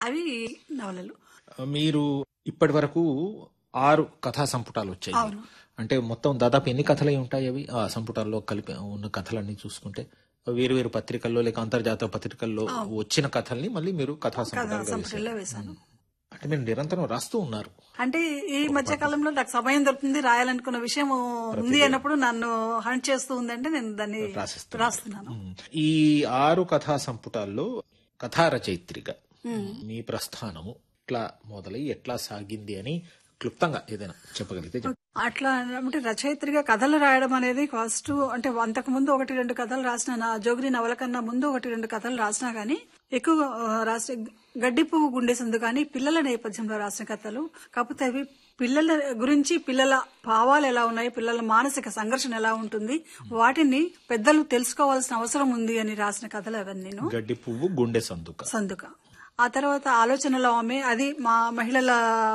అవి నవలలు మీరు ఇప్పటి వరకు ఆరు కథా సంపుటాలు వచ్చాయి అవును. అంటే మొత్తం దాదాపు ఎన్ని కథలు ఉంటాయి అవి ఆ సంపుటాల్లో కలిపి ఉన్న కథలన్నీ చూసుకుంటే వేరు వేరు పత్రికల్లో లేక అంతర్జాతీయ పత్రికల్లో వచ్చిన కథల్ని మళ్ళీ మీరు కథా కథా సంపుటాలుగా వేశారు. సంపుటిలో వేశాను అంటే మీరు నిరంతరం రాస్తూ ఉన్నారు అంటే ఈ మధ్య కాలంలో నాకు సమయం దొరుకుతుంది రాయాలనుకున్న విషయం ఉంది అన్నప్పుడు నన్ను హంట్ చేస్తూ ఉందంటే నేను దాన్ని రాసిస్తున్నారు. రాస్తున్నాను ఉమ్. ఈ ఆరు కథా సంపుటాల్లో కథా రచయిత్రిగా మీ ప్రస్థానము ఎట్లా మొదలై ఎట్లా సాగింది అని క్లుప్తంగా ఏదైనా చెప్పగలిగితే చెప్పండి. అట్లా అంటే రచయిత్రిగా కథలు రాయడం అనేది ఫస్ట్ అంటే అంతకు ముందు ఒకటి రెండు కథలు రాసిన నా జోగిని నవల కన్నా ముందు ఒకటి రెండు కథలు రాసినా గానీ ఎక్కువ ఆ, రాసిన గడ్డి పువ్వు గుండె సందు కానీ పిల్లల నేపథ్యంలో రాసిన కథలు కాకపోతే అవి పిల్లల గురించి పిల్లల భావాలు ఎలా ఉన్నాయి పిల్లల మానసిక సంఘర్షణ ఎలా ఉంటుంది వాటిని పెద్దలు తెలుసుకోవాల్సిన అవసరం ఉంది అని రాసిన కథలు అవన్నీ నేను గడ్డి పువ్వు గుండె సందుక సందుక ఆ తర్వాత ఆలోచనలో ఆమె అది మా మహిళల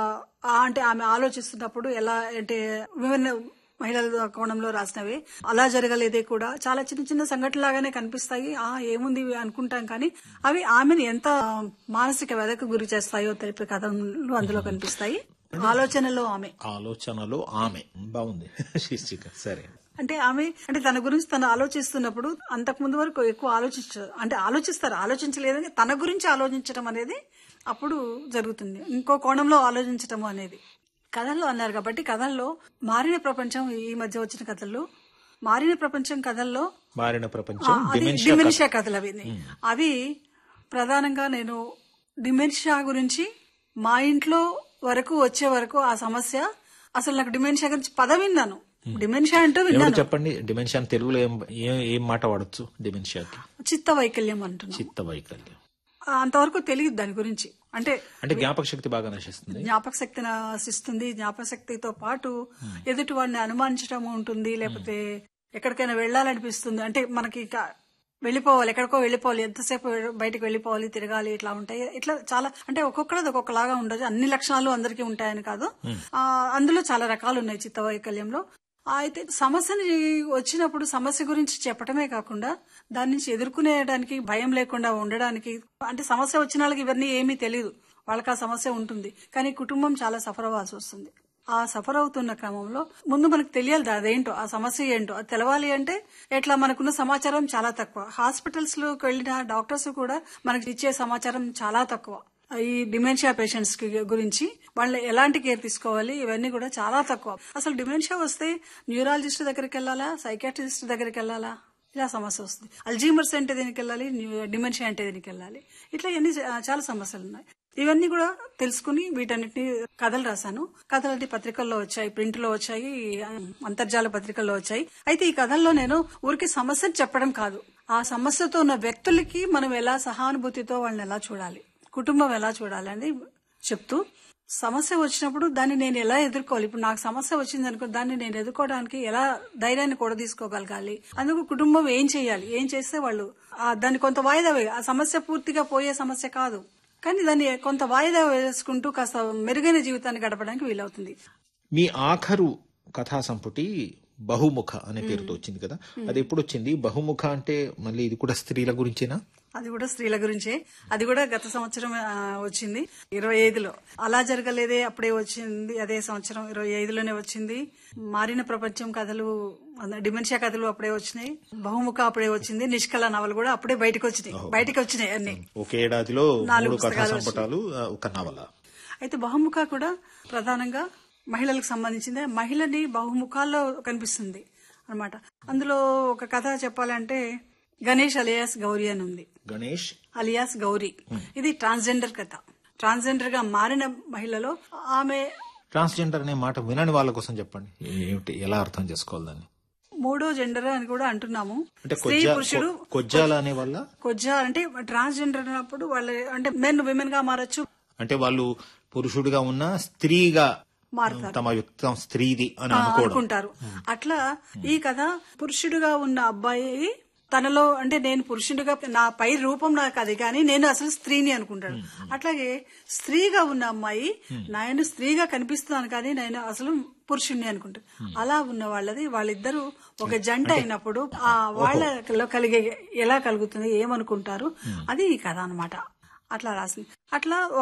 ఆ అంటే ఆమె ఆలోచిస్తున్నప్పుడు ఎలా అంటే విభిన్న మహిళల కోణంలో రాసినవి అలా జరగలేదే కూడా చాలా చిన్న చిన్న సంఘటనలాగానే కనిపిస్తాయి ఆ ఏముంది ఇవి అనుకుంటాం కానీ అవి ఆమెను ఎంత మానసిక వ్యధకు గురి చేస్తాయో తెలిపే కథలు అందులో కనిపిస్తాయి ఆలోచనలో ఆమె ఆలోచనలో ఆమె బాగుంది శీర్షిక సరే అంటే ఆమె అంటే తన గురించి తను ఆలోచిస్తున్నప్పుడు అంతకు ముందు వరకు ఎక్కువ ఆలోచించారు అంటే ఆలోచిస్తారు ఆలోచించలేదని తన గురించి ఆలోచించడం అనేది అప్పుడు జరుగుతుంది ఇంకో కోణంలో ఆలోచించటం అనేది కథల్లో అన్నారు కాబట్టి కథల్లో మారిన ప్రపంచం ఈ మధ్య వచ్చిన కథల్లో మారిన ప్రపంచం కథల్లో మారిన ఆ, ప్రపంచం అది డిమెన్షియా డిమెన్షియా కథలు అవి అవి ప్రధానంగా నేను డిమెన్షియా గురించి మా ఇంట్లో వరకు వచ్చే వరకు ఆ సమస్య అసలు నాకు డిమెన్షియా గురించి పదం విన్నాను డిమెన్షియా అంటూ ఎవరు విన్నాను చెప్పండి డిమెన్షియా అని తెలుగులో ఏం ఏం- ఏం మాట వాడచ్చు డిమెన్షియాకి చిత్త వైకల్యం అంటున్నాం చిత్త వైకల్యం ఆ, అంతవరకు తెలియదు దాని గురించి అంటే అంటే జ్ఞాపక శక్తి బాగా నశిస్తుంది జ్ఞాపక శక్తిని ఆశిస్తుంది జ్ఞాపక శక్తితో పాటు ఎదుటి వాడిని అనుమానించడం ఉంటుంది లేకపోతే ఎక్కడికైనా వెళ్ళాలనిపిస్తుంది అంటే మనకి ఇక వెళ్ళిపోవాలి ఎక్కడికో వెళ్ళిపోవాలి ఎంతసేపు బయటకు వెళ్ళిపోవాలి తిరగాలి ఇట్లా ఉంటాయి ఇట్లా చాలా అంటే ఒక్కొక్కరిది ఒక్కొక్కలాగా ఉండదు అన్ని లక్షణాలు అందరికీ ఉంటాయని కాదు ఆ, అందులో చాలా రకాలు ఉన్నాయి చిత్త వైకల్యంలో ఆ, అయితే సమస్యని వచ్చినప్పుడు సమస్య గురించి చెప్పటమే కాకుండా దాని నుంచి ఎదుర్కొనేయడానికి భయం లేకుండా ఉండడానికి అంటే సమస్య వచ్చిన వాళ్ళకి ఇవన్నీ ఏమీ తెలియదు వాళ్ళకి ఆ సమస్య ఉంటుంది కానీ కుటుంబం చాలా సఫర్ అవ్వాల్సి వస్తుంది ఆ సఫర్ అవుతున్న క్రమంలో ముందు మనకు తెలియాలి అదేంటో ఆ సమస్య ఏంటో అది తెలవాలి అంటే ఎట్లా మనకున్న సమాచారం చాలా తక్కువ హాస్పిటల్స్ లోకి వెళ్ళిన డాక్టర్స్ కూడా మనకి ఇచ్చే సమాచారం చాలా తక్కువ ఈ డిమెన్షియా పేషెంట్స్ కి గురించి వాళ్ళు ఎలాంటి కేర్ తీసుకోవాలి ఇవన్నీ కూడా చాలా తక్కువ అసలు డిమెన్షియా వస్తే న్యూరాలజిస్ట్ దగ్గరికి వెళ్ళాలా సైకాట్రిస్ట్ దగ్గరికి వెళ్ళాలా ఇలా సమస్య వస్తుంది అల్జీమర్స్ అంటే దీనికి వెళ్ళాలి డిమెన్షియా అంటే దీనికి వెళ్ళాలి ఇట్లా ఇవన్నీ చా- చాలా సమస్యలు ఉన్నాయి ఇవన్నీ కూడా తెలుసుకుని వీటన్నిటిని కథలు రాశాను కథలన్నీ పత్రికల్లో వచ్చాయి ప్రింట్ లో వచ్చాయి అంతర్జాల పత్రికల్లో వచ్చాయి అయితే ఈ కథల్లో నేను ఊరికి సమస్యను చెప్పడం కాదు ఆ సమస్యతో ఉన్న వ్యక్తులకి మనం ఎలా సహానుభూతితో వాళ్ళని ఎలా చూడాలి కుటుంబం ఎలా చూడాలి అని చెప్తూ సమస్య వచ్చినప్పుడు దాన్ని నేను ఎలా ఎదుర్కోవాలి ఇప్పుడు నాకు సమస్య వచ్చింది అనుకో దాన్ని నేను ఎదుర్కోవడానికి ఎలా ధైర్యాన్ని కూడా తీసుకోగలగాలి అందుకు కుటుంబం ఏం చేయాలి ఏం చేస్తే వాళ్ళు ఆ దాన్ని కొంత వాయిదా వేయ ఆ సమస్య పూర్తిగా పోయే సమస్య కాదు కానీ దాన్ని కొంత వాయిదా వేసుకుంటూ కాస్త మెరుగైన జీవితాన్ని గడపడానికి వీలవుతుంది మీ ఆఖరు కథా సంపుటి బహుముఖ అనే పేరుతో వచ్చింది కదా అది ఎప్పుడు వచ్చింది బహుముఖ అంటే మళ్ళీ ఇది కూడా స్త్రీల గురించేనా అది కూడా స్త్రీల గురించే అది కూడా గత సంవత్సరం ఆ, వచ్చింది ఇరవై ఐదులో అలా జరగలేదే అప్పుడే వచ్చింది అదే సంవత్సరం ఇరవై ఐదులోనే వచ్చింది మారిన ప్రపంచం కథలు అదే డిమెన్షియా కథలు అప్పుడే వచ్చినాయి బహుముఖ అప్పుడే వచ్చింది నిష్కల నవలు కూడా అప్పుడే బయటకు వచ్చినాయి బయటకు వచ్చినాయి అన్ని ఒకే ఏడాదిలో నాలుగు మూడు కథా పుస్తకాలు సంపుటాలు ఆ, ఒక నవల అయితే బహుముఖ కూడా ప్రధానంగా మహిళలకు సంబంధించిందే మహిళని బహుముఖాల్లో కనిపిస్తుంది అన్నమాట అందులో ఒక కథ చెప్పాలంటే గణేష్ అలియాస్ గౌరీ అని ఉంది గణేష్ అలియాస్ గౌరీ ఇది ట్రాన్స్జెండర్ కథ ట్రాన్స్జెండర్ గా మారిన మహిళలో ఆమె ట్రాన్స్జెండర్ అనే మాట వినని వాళ్ళ కోసం చెప్పండి ఏమిటి ఎలా అర్థం చేసుకోవాలి దాన్ని మూడో జెండర్ అని కూడా అంటున్నాము అంటే స్త్రీ కొజ్జా పురుషుడు కొ- కొజ్జాల అనే వల్ల కొజ్జా అంటే ట్రాన్స్జెండర్ అన్నప్పుడు వాళ్ళ అంటే మెన్ విమెన్ గా మారచ్చు అంటే వాళ్ళు పురుషుడిగా ఉన్న స్త్రీగా మారుతారు. తమ యుక్తం స్త్రీది అని అనుకోవడం అనుకుంటారు అట్లా ఈ కథ పురుషుడిగా ఉన్న అబ్బాయి తనలో అంటే నేను పురుషుడిగా నా పై రూపం నాకు అది కానీ నేను అసలు స్త్రీని అనుకుంటాడు అట్లాగే స్త్రీగా ఉన్న అమ్మాయి నేను స్త్రీగా కనిపిస్తున్నాను కానీ నేను అసలు పురుషుణ్ణి అనుకుంటాను అలా ఉన్న వాళ్ళది వాళ్ళిద్దరూ ఒక జంట అయినప్పుడు ఆ వాళ్ళలో కలిగే ఎలా కలుగుతుంది ఏమనుకుంటారు అది ఈ కథ అన్నమాట అట్లా రాసింది అట్లా